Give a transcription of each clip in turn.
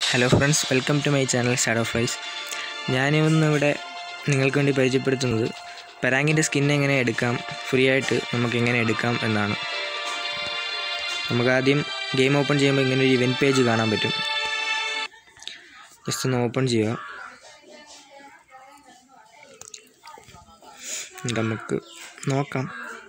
hello friends welcome to my channel shadow fries ഞാനിന്ന് ഇവിടെ നിങ്ങൾക്ക് വേണ്ടി പരിചയപ്പെടുത്തുന്നത് പെരാങ്കിൻ്റെ സ്കിൻ എങ്ങനെ എടുക്കാം ഫ്രീ ആയിട്ട് നമുക്ക് എങ്ങനെ എടുക്കാം എന്നാണ് നമുക്ക് ആദ്യം ഗെയിം ഓപ്പൺ ചെയ്യുമ്പോൾ ഇങ്ങനെ ഒരു ഇവൻറ്റ് പേജ് കാണാൻ പറ്റും ജസ്റ്റ് ഒന്ന് ഓപ്പൺ ചെയ്യുക നമുക്ക് നോക്കാം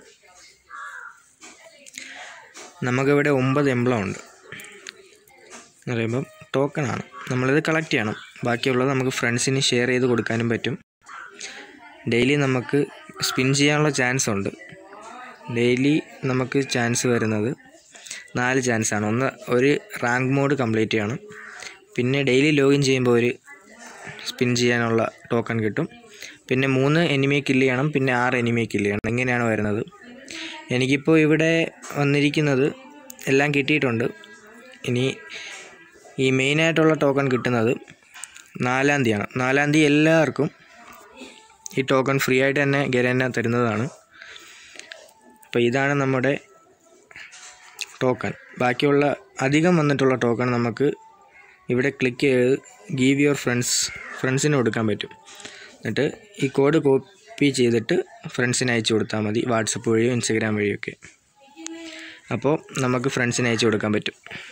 നമുക്കിവിടെ ഒമ്പത് എംബ്ലം ഉണ്ട് എന്ന് പറയുമ്പം ടോക്കണാണ് നമ്മളിത് കളക്ട് ചെയ്യണം ബാക്കിയുള്ളത് നമുക്ക് ഫ്രണ്ട്സിന് ഷെയർ ചെയ്ത് കൊടുക്കാനും പറ്റും ഡെയിലി നമുക്ക് സ്പിൻ ചെയ്യാനുള്ള ചാൻസ് ഉണ്ട് ഡെയിലി നമുക്ക് ചാൻസ് വരുന്നത് നാല് ചാൻസാണ് ഒന്ന് ഒരു റാങ്ക് മോഡ് കംപ്ലീറ്റ് ചെയ്യണം പിന്നെ ഡെയിലി ലോഗിൻ ചെയ്യുമ്പോൾ ഒരു സ്പിൻ ചെയ്യാനുള്ള ടോക്കൺ കിട്ടും പിന്നെ മൂന്ന് എനിമിയെ കില്ല് ചെയ്യണം പിന്നെ ആറ് എനിമിയെ കില്ല് ചെയ്യണം ഇങ്ങനെയാണ് വരുന്നത് എനിക്കിപ്പോൾ ഇവിടെ വന്നിരിക്കുന്നത് എല്ലാം കിട്ടിയിട്ടുണ്ട് ഇനി ഈ മെയിനായിട്ടുള്ള ടോക്കൺ കിട്ടുന്നത് നാലാം തീയതിയാണ് നാലാം തീയതി എല്ലാവർക്കും ഈ ടോക്കൺ ഫ്രീ ആയിട്ട് തന്നെ ഗരേന തരുന്നതാണ് അപ്പോൾ ഇതാണ് നമ്മുടെ ടോക്കൺ ബാക്കിയുള്ള അധികം വന്നിട്ടുള്ള ടോക്കൺ നമുക്ക് ഇവിടെ ക്ലിക്ക് ചെയ്ത് ഗീവ് യുവർ ഫ്രണ്ട്സ് ഫ്രണ്ട്സിന് കൊടുക്കാൻ പറ്റും എന്നിട്ട് ഈ കോഡ് കോപ്പി ചെയ്തിട്ട് ഫ്രണ്ട്സിന് അയച്ചു കൊടുത്താൽ മതി വാട്സപ്പ് വഴിയോ ഇൻസ്റ്റഗ്രാം വഴിയൊക്കെ അപ്പോൾ നമുക്ക് ഫ്രണ്ട്സിന് അയച്ചു കൊടുക്കാൻ പറ്റും